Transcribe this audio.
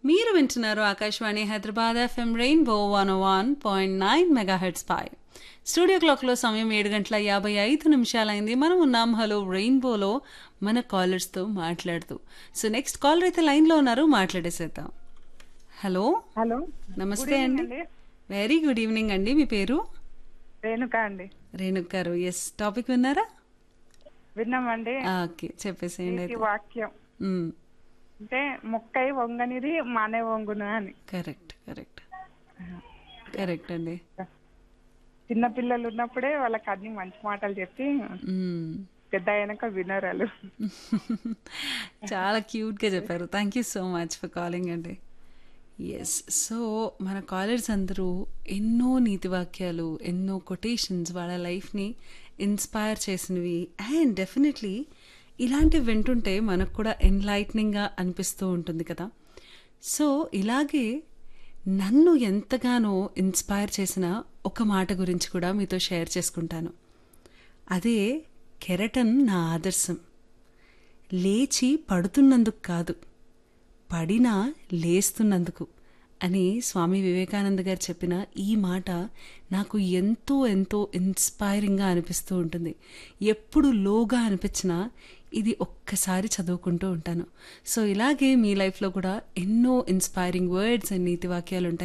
మీరు వింటున్నారు Akashvani Hyderabad FM rainbow one one point nine megahertz పై స్టూడియో క్లాక్లో సమయం ఏడు గంటల యాభై ఐదు నిమిషాలైంది మనం ఉన్నాం హలో రెయిన్బోలో మన కాలర్స్తో మాట్లాడుతూ సో నెక్స్ట్ కాలర్ అయితే లైన్లో ఉన్నారు మాట్లాడేసేద్దాం హలో హలో నమస్తే అండి అండి వెరీ గుడ్ ఈవినింగ్ అండి మీ పేరు రేణుక అండి రేణుక్ గారు ఎస్ టాపిక్ విన్నారా విన్నామండి ఓకే చెప్పేసేయండి ఈ అయితే వాక్యం అంటే మొక్కై వంగనిది మానే వంగును అని కరెక్ట్ కరెక్ట్ కరెక్ట్ అండి చిన్న పిల్లలు ఉన్నప్పుడే వాళ్ళకి అన్ని మంచి మాటలు చెప్పి మ్మ్. పెద్ద అయినాక వినరు వాళ్ళు చాలా క్యూట్గా చెప్పారు thank you so much for calling అండి ఎస్ సో మన కాలర్స్ అందరూ ఎన్నో నీతి వాక్యాలు ఎన్నో కొటేషన్స్ వాళ్ళ లైఫ్ని ఇన్స్పైర్ చేసినవి అండ్ డెఫినెట్లీ ఇలాంటివి వింటుంటే మనకు కూడా ఎన్లైట్నింగ్గా అనిపిస్తూ ఉంటుంది కదా సో ఇలాగే నన్ను ఎంతగానో ఇన్స్పైర్ చేసిన ఒక మాట గురించి కూడా మీతో షేర్ చేసుకుంటాను అదే కెరటన్ నా ఆదర్శం లేచి పడుతున్నందుకు కాదు పడినా లేస్తున్నందుకు అని స్వామి వివేకానంద గారు చెప్పిన ఈ మాట నాకు ఎంతో ఎంతో ఇన్స్పైరింగ్గా అనిపిస్తూ ఉంటుంది ఎప్పుడు లోగా అనిపించినా ఇది ఒక్కసారి చదువుకుంటూ ఉంటాను సో ఇలాగే మీ లైఫ్లో కూడా ఎన్నో ఇన్స్పైరింగ్ వర్డ్స్ అండ్ నీతి వాక్యాలు ఉంటాయి